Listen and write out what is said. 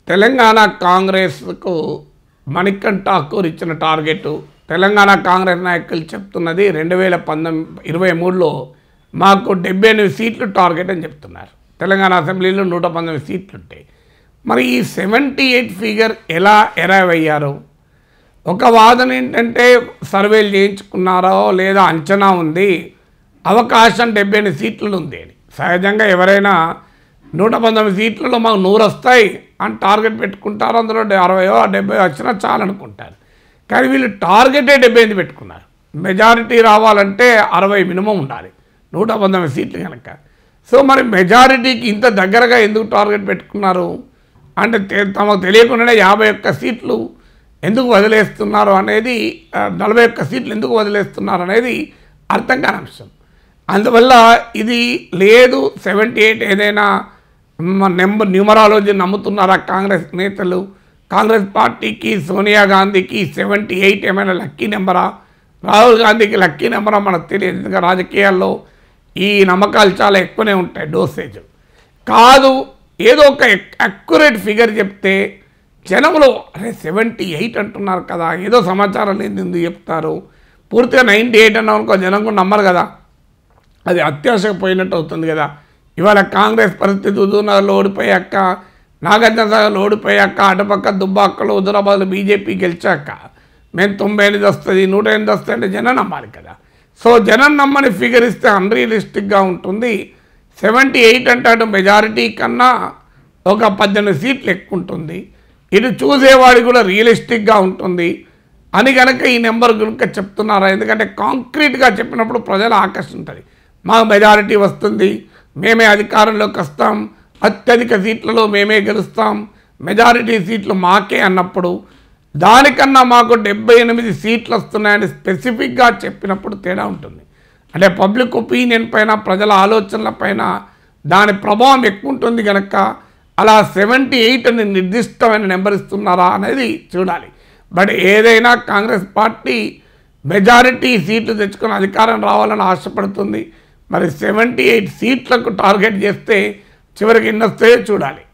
తెలంగాణ కాంగ్రెస్కు మణికంఠ ఠాకూర్ ఇచ్చిన టార్గెట్ తెలంగాణ కాంగ్రెస్ నాయకులు చెప్తున్నది రెండు వేల పంతొమ్మిది ఇరవై మూడులో మాకు డెబ్బై ఎనిమిది సీట్లు టార్గెట్ అని చెప్తున్నారు తెలంగాణ అసెంబ్లీలో నూట పంతొమ్మిది సీట్లు ఉంటాయి మరి ఈ సెవెంటీ ఎయిట్ ఫిగర్ ఎలా ఎరైవ్ అయ్యారు ఒక వాదన ఏంటంటే సర్వేలు చేయించుకున్నారో లేదా అంచనా ఉంది అవకాశం డెబ్బై ఎనిమిది సీట్లు ఉంది అని సహజంగా ఎవరైనా నూట పంతొమ్మిది సీట్లలో మాకు నూరు వస్తాయి అని టార్గెట్ పెట్టుకుంటారు అందులో అరవయో డెబ్బై వచ్చినా చాలనుకుంటారు కానీ వీళ్ళు టార్గెటే డెబ్బై ఎనిమిది పెట్టుకున్నారు మెజారిటీ రావాలంటే అరవై మినిమం ఉండాలి నూట పంతొమ్మిది సీట్లు కనుక సో మరి మెజారిటీకి ఇంత దగ్గరగా ఎందుకు టార్గెట్ పెట్టుకున్నారు అంటే తె- తమకు తెలియకుండానే యాభై ఒక్క సీట్లు ఎందుకు వదిలేస్తున్నారు అనేది ఆ, నలభై ఒక్క సీట్లు ఎందుకు వదిలేస్తున్నారు అనేది అర్థం కాని అంశం అందువల్ల ఇది లేదు సెవెంటీ ఎయిట్ ఏదైనా నెంబర్ న్యూమరాలజీ నమ్ముతున్నారా కాంగ్రెస్ నేతలు కాంగ్రెస్ పార్టీకి సోనియా గాంధీకి సెవెంటీ ఎయిట్ ఏమైనా లక్కీ నెంబరా రాహుల్ గాంధీకి లక్కీ నెంబరా మనకు తెలియదు ఎందుకంటే రాజకీయాల్లో ఈ నమ్మకాలు చాలా ఎక్కువనే ఉంటాయి డోసేజ్ కాదు ఏదో ఒక అక్యురేట్ ఫిగర్ చెప్తే జనంలో అరే సెవెంటీ ఎయిట్ అంటున్నారు కదా ఏదో సమాచారం లేదు ఎందుకు చెప్తారు పూర్తిగా నైంటీ ఎయిట్ అన్నాం అనుకో జనం కూడా నమ్మరు కదా అది అత్యాశకు పోయినట్టు అవుతుంది కదా ఇవాళ కాంగ్రెస్ పరిస్థితి హుజూర్నగర్లో ఓడిపోయాక నాగార్జున సాగర్లో ఓడిపోయాక అటుపక్క దుబ్బాకలో హుజూరాబాద్లో బీజేపీ గెలిచాక మేము తొంభై ఎనిమిది వస్తుంది నూట ఎనిమిది వస్తుంది అంటే జనం నమ్మాలి కదా సో జనం నమ్మని ఫిగర్ ఇస్తే అన్రియలిస్టిక్గా ఉంటుంది సెవెంటీ ఎయిట్ అంటే అటు మెజారిటీ కన్నా ఒక పద్దెనిమిది సీట్లు ఎక్కువ ఉంటుంది ఇటు చూసేవాడి కూడా రియలిస్టిక్గా ఉంటుంది అని కనుక ఈ నెంబర్ కనుక చెప్తున్నారా ఎందుకంటే కాంక్రీట్గా చెప్పినప్పుడు ప్రజల ఆకర్షణ ఉంటుంది మా మెజారిటీ వస్తుంది మేమే అధికారంలోకి వస్తాం అత్యధిక సీట్లలో మేమే గెలుస్తాం మెజారిటీ సీట్లు మాకే అన్నప్పుడు దానికన్నా మాకు డెబ్బై ఎనిమిది సీట్లు వస్తున్నాయని స్పెసిఫిక్గా చెప్పినప్పుడు తేడా ఉంటుంది అంటే పబ్లిక్ ఒపీనియన్ పైన ప్రజల ఆలోచనల పైన దాని ప్రభావం ఎక్కువ ఉంటుంది కనుక అలా సెవెంటీ ఎయిట్ అని నిర్దిష్టమైన నెంబర్ ఇస్తున్నారా అనేది చూడాలి బట్ ఏదైనా కాంగ్రెస్ పార్టీ మెజారిటీ సీట్లు తెచ్చుకొని అధికారం రావాలని ఆశపడుతుంది మరి సెవెంటీ ఎయిట్ సీట్లకు టార్గెట్ చేస్తే చివరికి ఎన్ని వస్తాయో చూడాలి